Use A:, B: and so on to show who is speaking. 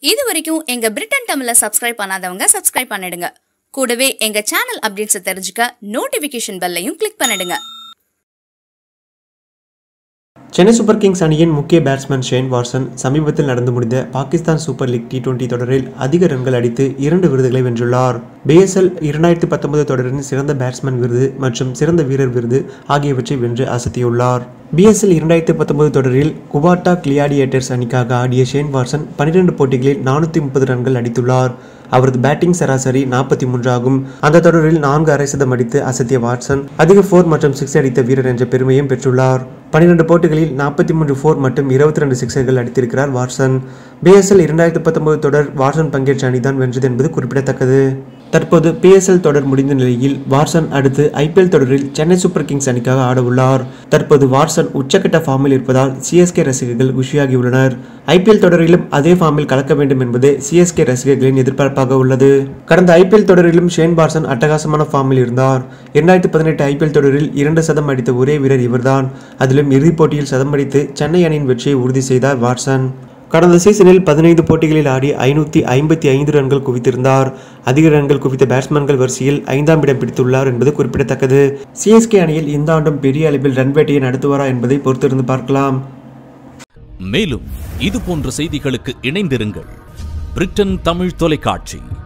A: இது வரைக்கும் எங்க பிரிட்டன் தமிழ சப்ஸ்கிரைப் பண்ணாதவங்க சப்ஸ்கிரைப் பண்ணிடுங்க கூடவே எங்க சேனல் அப்டேட்ஸை தெரிஞ்சுக்க நோட்டிபிகேஷன் பெல்லையும் கிளிக் பண்ணிடுங்க
B: சென்னை சூப்பர் கிங்ஸ் அணியின் முக்கிய பேட்ஸ்மேன் ஷேன் வாட்சன் சமீபத்தில் நடந்து முடிந்த Pakistan super league T twenty தொடரில் அதிக ரன்கள் அடித்து இரண்டு விருதுகளை வென்றுள்ளார் பிஎஸ்எல் இரண்டாயிரத்தி பத்தொன்பது தொடரின் சிறந்த பேட்ஸ்மேன் விருது மற்றும் சிறந்த வீரர் விருது ஆகியவற்றை வென்று அசத்தியுள்ளார் பிஎஸ்எல் இரண்டாயிரத்தி பத்தொன்பது தொடரில் குவாட்டா கிளியாடியேட்டர்ஸ் அணிக்காக ஆடிய ஷேன் வாட்சன் பன்னிரண்டு போட்டிகளில் நானூற்றி முப்பது ரன்கள் அடித்துள்ளார் அவரது பேட்டிங் சராசரி நாற்பத்தி மூன்று ஆகும் அந்த தொடரில் நான்கு அரை சதம் அடித்து அசத்திய வாட்சன் அதிக ஃபோர் மற்றும் சிக்ஸ் அடித்த வீரர் என்ற பெருமையும் பெற்றுள்ளார் பன்னிரண்டு போட்டிகளில் நாற்பத்தி மூன்று ஃபோர் மற்றும் இருபத்தி ரெண்டு சிக்ஸர்கள் அடித்திருக்கிறார் வாட்சன் பிஎஸ்எல் இரண்டாயிரத்தி பத்தொன்பது தொடர் வாட்சன் பங்கேற்ற அணிதான் வென்றது என்பது குறிப்பிடத்தக்கது தற்போது பிஎஸ்எல் தொடர் முடிந்த நிலையில் வாட்சன் அடுத்து ஐபிஎல் தொடரில் சென்னை சூப்பர் கிங்ஸ் அணிக்காக ஆட உள்ளார் தற்போது வாட்சன் உச்சக்கட்ட ஃபார்மில் இருப்பதால் சிஎஸ்கே ரசிகர்கள் குஷியாகியுள்ளனர் ஐபிஎல் தொடரிலும் அதே ஃபார்மில் கலக்க வேண்டும் என்பதே சிஎஸ்கே ரசிகர்களின் எதிர்பார்ப்பாக உள்ளது கடந்த ஐபிஎல் தொடரிலும் ஷேன் வாட்சன் அட்டகாசமான ஃபார்மில் இருந்தார் இரண்டாயிரத்தி பதினெட்டு ஐபிஎல் தொடரில் இரண்டு சதம் அடித்த ஒரே வீரர் இவர்தான் அதிலும் இறுதிப் போட்டியில் சதம் அடித்து சென்னை அணியின் வெற்றியை உறுதி செய்தார் வாட்சன் கடந்த சீசனில் பதினைந்து போட்டிகளில் ஆடி ஐநூற்றி ஐம்பத்தி ஐந்து ரன்கள் குவித்திருந்தார் அதிக ரன்கள் குவித்த பேட்ஸ்மேன்கள் வரிசையில் ஐந்தாம் இடம் பிடித்துள்ளார் என்பது குறிப்பிடத்தக்கது சிஎஸ்கே அணியில் இந்த ஆண்டும் பெரிய அளவில் ரன் வேட்டையை நடத்துவாரா என்பதை பொறுத்திருந்து பார்க்கலாம்
C: மேலும் இது போன்ற செய்திகளுக்கு இணைந்திருங்கள் பிரிட்டன் தமிழ் தொலைக்காட்சி